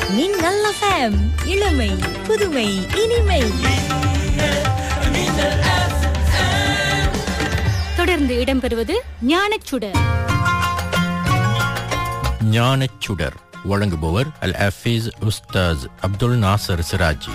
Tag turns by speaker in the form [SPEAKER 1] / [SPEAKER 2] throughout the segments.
[SPEAKER 1] மின்னல் எஃப்எம் இளமை புதுமை இனிமை
[SPEAKER 2] தொடர்ந்து இடம்பெறுவது ஞானச்சுடர்
[SPEAKER 3] ஞானச்சுடர் வழங்குபவர் அல் ஹஃபீஸ் உஸ்தாஸ் அப்துல் நாசர் சிராஜி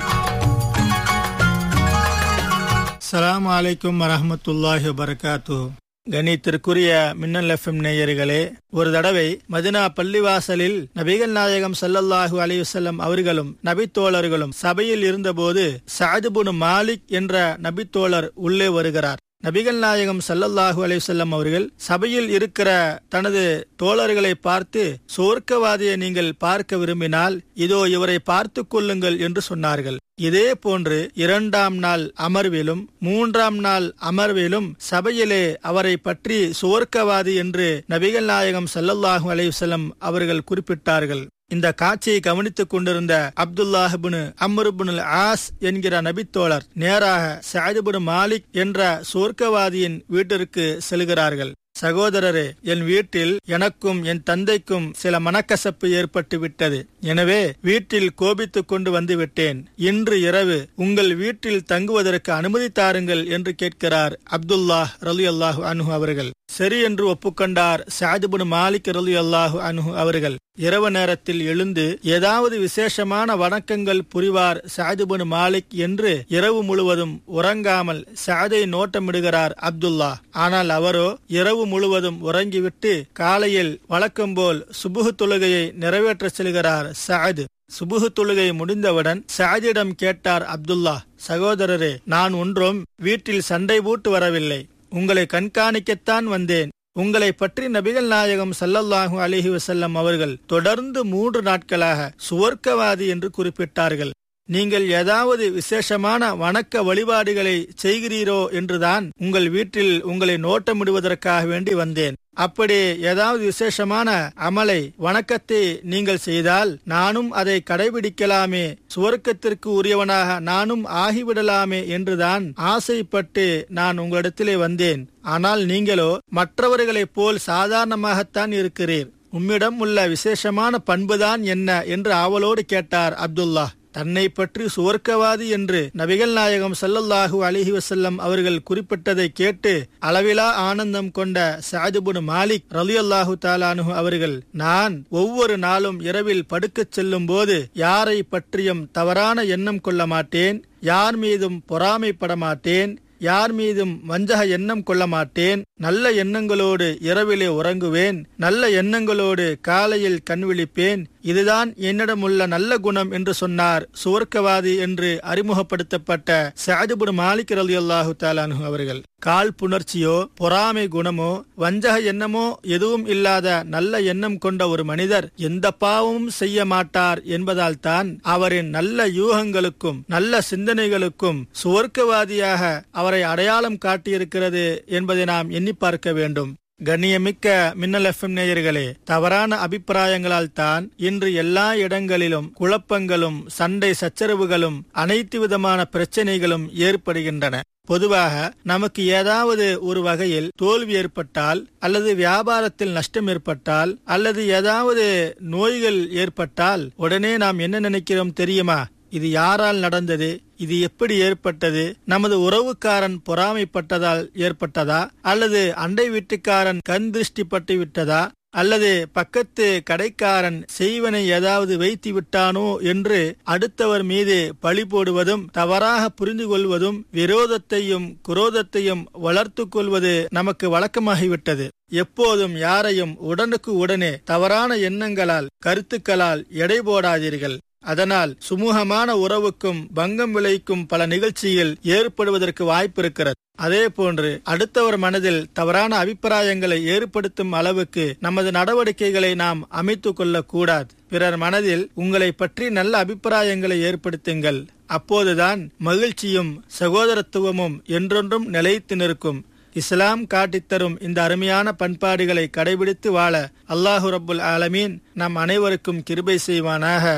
[SPEAKER 4] அஸ்ஸலாமு அலைக்கும் வரஹ்மத்துல்லாஹி வபரகாத்து கணித்திற்குரிய மின்னல் எஃப்எம் நேயர்களே ஒரு தடவை மதினா பள்ளிவாசலில் நபிகள் நாயகம் ஸல்லல்லாஹு அலைஹி வஸல்லம் அவர்களும் நபித்தோழர்களும் சபையில் இருந்தபோது சாதுபுன் மாலிக் என்ற நபித்தோழர் உள்ளே வருகிறார் நபிகள் நாயகம் ஸல்லல்லாஹு அலைஹி வஸல்லம் அவர்கள் சபையில் இருக்கிற தனது தோழர்களை பார்த்து சொர்க்கவாதியை நீங்கள் பார்க்க விரும்பினால் இதோ இவரை பார்த்து கொள்ளுங்கள் என்று சொன்னார்கள் இதே போன்று இரண்டாம் நாள் அமர்விலும் மூன்றாம் நாள் அமர்விலும் சபையிலே அவரை பற்றி சுவர்க்கவாதி என்று நபிகள் நாயகம் ஸல்லல்லாஹு அலைஹி வஸல்லம் அவர்கள் குறிப்பிட்டார்கள் இந்த காட்சியை கவனித்துக் கொண்டிருந்த அப்துல்லாஹிபுனு அம்ருபுனுல் ஆஸ் என்கிற நபித்தோழர் நேராக சாதிபுனு மாலிக் என்ற சொர்க்கவாதியின் வீட்டிற்கு செல்கிறார்கள் சகோதரரே என் வீட்டில் எனக்கும் என் தந்தைக்கும் சில மனக்கசப்பு ஏற்பட்டு விட்டது எனவே வீட்டில் கோபித்துக் கொண்டு வந்து விட்டேன் இன்று இரவு உங்கள் வீட்டில் தங்குவதற்கு அனுமதி தாருங்கள் என்று கேட்கிறார் அப்துல்லாஹ் ரலி அல்லாஹு அனுஹு அவர்கள் சரி என்று ஒப்புக்கொண்டார் சாதிபுன் மாலிக் ரலி அல்லாஹு அனுஹு அவர்கள் இரவு நேரத்தில் எழுந்து ஏதாவது விசேஷமான வணக்கங்கள் புரிவார் சாதிபுன் மாலிக் என்று இரவு முழுவதும் உறங்காமல் சாதை நோட்டமிடுகிறார் அப்துல்லா ஆனால் அவரோ இரவு முழுவதும் உறங்கிவிட்டு காலையில் வழக்கம்போல் சுபுகு தொழுகையை நிறைவேற்ற செல்கிறார் சாது சுபுகு தொழுகை முடிந்தவுடன் சாதியிடம் கேட்டார் அப்துல்லா சகோதரரே நான் ஒன்றும் வீட்டில் சண்டை போட்டு வரவில்லை உங்களை கண்காணிக்கத்தான் வந்தேன் உங்களை பற்றி நபிகள் நாயகம் சல்லல்லாஹு அலிஹி வசல்லம் அவர்கள் தொடர்ந்து மூன்று நாட்களாக சுவர்க்கவாதி என்று குறிப்பிட்டார்கள் நீங்கள் ஏதாவது விசேஷமான வணக்க வழிபாடுகளை செய்கிறீரோ என்றுதான் உங்கள் வீட்டில் உங்களை நோட்டமிடுவதற்காக வேண்டி வந்தேன் அப்படி ஏதாவது விசேஷமான அமலை வணக்கத்தை நீங்கள் செய்தால் நானும் அதை கடைபிடிக்கலாமே சுவர்க்கத்திற்கு உரியவனாக நானும் ஆகிவிடலாமே என்றுதான் ஆசைப்பட்டு நான் உங்களிடத்திலே வந்தேன் ஆனால் நீங்களோ மற்றவர்களைப் போல் சாதாரணமாகத்தான் இருக்கிறீர் உம்மிடம் உள்ள விசேஷமான பண்புதான் என்ன என்று ஆவலோடு கேட்டார் அப்துல்லா தன்னை பற்றி சுவர்க்கவாதி என்று நபிகள் நாயகம் சல்லல்லாஹு அலிஹி வசல்லம் அவர்கள் குறிப்பிட்டதை கேட்டு அளவிலா ஆனந்தம் கொண்ட சாதிபுன் மாலிக் ரலி அல்லாஹு தாலானு அவர்கள் நான் ஒவ்வொரு நாளும் இரவில் படுக்கச் செல்லும் போது யாரை பற்றியும் தவறான எண்ணம் கொள்ள மாட்டேன் யார் மீதும் பொறாமைப்பட மாட்டேன் யார் மீதும் வஞ்சக எண்ணம் கொள்ள மாட்டேன் நல்ல எண்ணங்களோடு இரவிலே உறங்குவேன் நல்ல எண்ணங்களோடு காலையில் கண் விழிப்பேன் இதுதான் என்னிடமுள்ள நல்ல குணம் என்று சொன்னார் சுவர்க்கவாதி என்று அறிமுகப்படுத்தப்பட்ட சாஜிபுன் மாலிக் ரலி அல்லாஹு தாலானு அவர்கள் கால் புணர்ச்சியோ பொறாமை குணமோ வஞ்சக எண்ணமோ எதுவும் இல்லாத நல்ல எண்ணம் கொண்ட ஒரு மனிதர் எந்த பாவமும் செய்ய மாட்டார் என்பதால் தான் அவரின் நல்ல யூகங்களுக்கும் நல்ல சிந்தனைகளுக்கும் சுவர்க்கவாதியாக அவரை அடையாளம் காட்டியிருக்கிறது என்பதை நாம் எண்ணி பார்க்க வேண்டும் கண்ணியமிக்க மின்னல் எஃப்எம் நேயர்களே தவறான அபிப்பிராயங்களால் தான் இன்று எல்லா இடங்களிலும் குழப்பங்களும் சண்டை சச்சரவுகளும் அனைத்து விதமான பிரச்சனைகளும் ஏற்படுகின்றன பொதுவாக நமக்கு ஏதாவது ஒரு வகையில் தோல்வி ஏற்பட்டால் அல்லது வியாபாரத்தில் நஷ்டம் ஏற்பட்டால் அல்லது ஏதாவது நோய்கள் ஏற்பட்டால் உடனே நாம் என்ன நினைக்கிறோம் தெரியுமா இது யாரால் நடந்தது இது எப்படி ஏற்பட்டது நமது உறவுக்காரன் பொறாமைப்பட்டதால் ஏற்பட்டதா அல்லது அண்டை வீட்டுக்காரன் கண் திருஷ்டி பட்டு விட்டதா அல்லது பக்கத்து கடைக்காரன் செய்வனை ஏதாவது வைத்து விட்டானோ என்று அடுத்தவர் மீது பழி போடுவதும் தவறாக புரிந்து கொள்வதும் விரோதத்தையும் குரோதத்தையும் வளர்த்து கொள்வது நமக்கு வழக்கமாகிவிட்டது எப்போதும் யாரையும் உடனுக்கு உடனே தவறான எண்ணங்களால் கருத்துக்களால் எடை போடாதீர்கள் அதனால் சுமூகமான உறவுக்கும் பங்கம் விளைக்கும் பல நிகழ்ச்சியில் ஏற்படுவதற்கு வாய்ப்பு இருக்கிறது அதே போன்று அடுத்தவர் மனதில் தவறான அபிப்பிராயங்களை ஏற்படுத்தும் அளவுக்கு நமது நடவடிக்கைகளை நாம் அமைத்துக் கொள்ளக்கூடாது பிறர் மனதில் உங்களை பற்றி நல்ல அபிப்பிராயங்களை ஏற்படுத்துங்கள் அப்போதுதான் மகிழ்ச்சியும் சகோதரத்துவமும் என்றொன்றும் நிலைத்து நிற்கும் இஸ்லாம் காட்டித்தரும் இந்த அருமையான பண்பாடுகளை கடைபிடித்து வாழ அல்லாஹு ரப்புல் ஆலமீன் நம் அனைவருக்கும் கிருபை செய்வானாக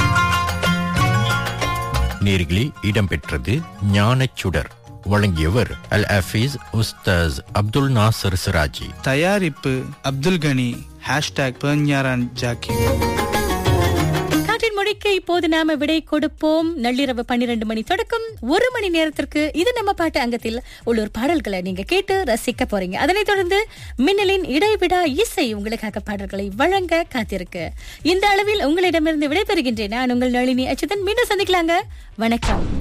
[SPEAKER 3] நேர்களில் இடம்பெற்றது ஞானச்சுடர் வழங்கியவர் அல் ஹஃபீஸ் உஸ்தாஸ் அப்துல் நாசர் சிராஜி
[SPEAKER 5] தயாரிப்பு அப்துல் கனி ஹேஷ்டாக் பெர்ஞாரான் ஜாக்கி
[SPEAKER 2] மொழிக்கு இப்போது நாம விடை கொடுப்போம் நள்ளிரவு பன்னிரண்டு மணி தொடக்கம் ஒரு மணி நேரத்திற்கு இது நம்ம பாட்டு அங்கத்தில் உள்ளூர் பாடல்களை நீங்க கேட்டு ரசிக்க போறீங்க அதனைத் தொடர்ந்து மின்னலின் இடைவிடா இசை உங்களுக்காக பாடல்களை வழங்க காத்திருக்கு இந்த அளவில் உங்களிடமிருந்து விடைபெறுகின்றேன் நான் உங்கள் நளினி அச்சுதன் மீண்டும் சந்திக்கலாங்க வணக்கம்